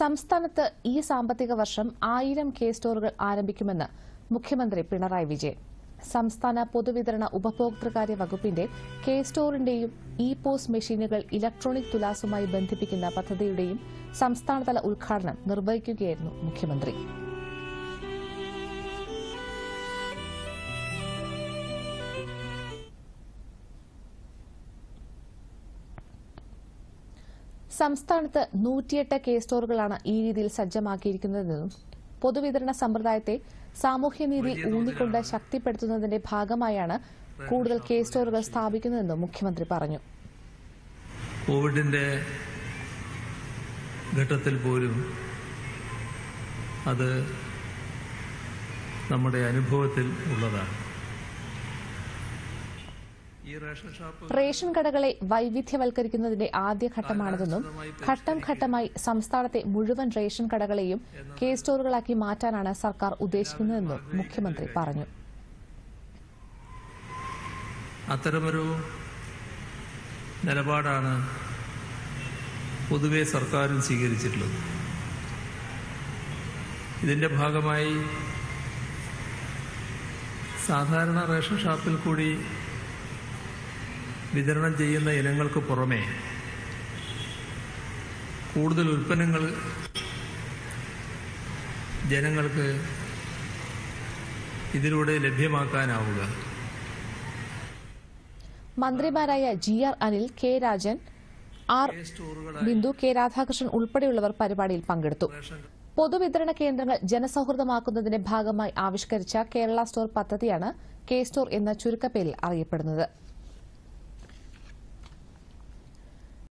സംസ്ഥാനത്ത് ഈ സാമ്പത്തിക വർഷം ആയിരം കെ സ്റ്റോറുകൾ ആരംഭിക്കുമെന്ന് മുഖ്യമന്ത്രി പിണറായി വിജയൻ സംസ്ഥാന പൊതുവിതരണ ഉപഭോക്തൃകാര്യ വകുപ്പിന്റെ കെ സ്റ്റോറിന്റെയും ഇ പോസ് മെഷീനുകൾ ഇലക്ട്രോണിക് തുലാസുമായി ബന്ധിപ്പിക്കുന്ന പദ്ധതിയുടെയും സംസ്ഥാനതല ഉദ്ഘാടനം നിർവഹിക്കുകയായിരുന്നു മുഖ്യമന്ത്രി സംസ്ഥാനത്ത് നൂറ്റിയെട്ട് കെ സ്റ്റോറുകളാണ് ഈ രീതിയിൽ സജ്ജമാക്കിയിരിക്കുന്നതെന്നും പൊതുവിതരണ സമ്പ്രദായത്തെ സാമൂഹ്യനീതി ഊന്നിക്കൊണ്ട് ശക്തിപ്പെടുത്തുന്നതിന്റെ ഭാഗമായാണ് കൂടുതൽ കെ സ്റ്റോറുകൾ സ്ഥാപിക്കുന്നതെന്നും മുഖ്യമന്ത്രി പറഞ്ഞു കോവിഡിൻ്റെ ഘട്ടത്തിൽ പോലും അത് നമ്മുടെ അനുഭവത്തിൽ ഉള്ളതാണ് ഈ റേഷൻ ഷോപ്പ് റേഷൻ കടകളെ വൈവിധ്യവൽക്കരിക്കുന്നതിന്റെ ആദ്യഘട്ടമാണിതെന്നും ഘട്ടം ഘട്ടമായി സംസ്ഥാനത്തെ മുഴുവൻ റേഷൻ കടകളെയും കെ സ്റ്റോറുകളാക്കി മാറ്റാനാണ് സർക്കാർ ഉദ്ദേശിക്കുന്നതെന്നും മുഖ്യമന്ത്രി പറഞ്ഞു അത്തരമൊരു നിലപാടാണ് പൊതുവെ സർക്കാരും സ്വീകരിച്ചിട്ടുള്ളത് ഇതിന്റെ ഭാഗമായി സാധാരണ റേഷൻ ഷാപ്പിൽ കൂടി വിതരണം ചെയ്യുന്ന ഇനങ്ങൾക്ക് പുറമെ കൂടുതൽ ഉൽപ്പന്നങ്ങൾ ജനങ്ങൾക്ക് ഇതിലൂടെ ലഭ്യമാക്കാനാവുക മന്ത്രിമാരായ G R Anil K Rajan R Bindu K Radhakrishnan ഉൾപ്പെടെയുള്ളവർ പരിപാടിയിൽ പങ്കെടുത്തു പൊതുവിതരണ കേന്ദ്രങ്ങൾ ജനസൌഹൃദമാക്കുന്നതിന്റെ ഭാഗമായി ആവിഷ്കരിച്ച കേരള സ്റ്റോർ പദ്ധതിയാണ് കെ സ്റ്റോർ എന്ന ചുരുക്കപ്പേരിൽ അറിയപ്പെടുന്നത്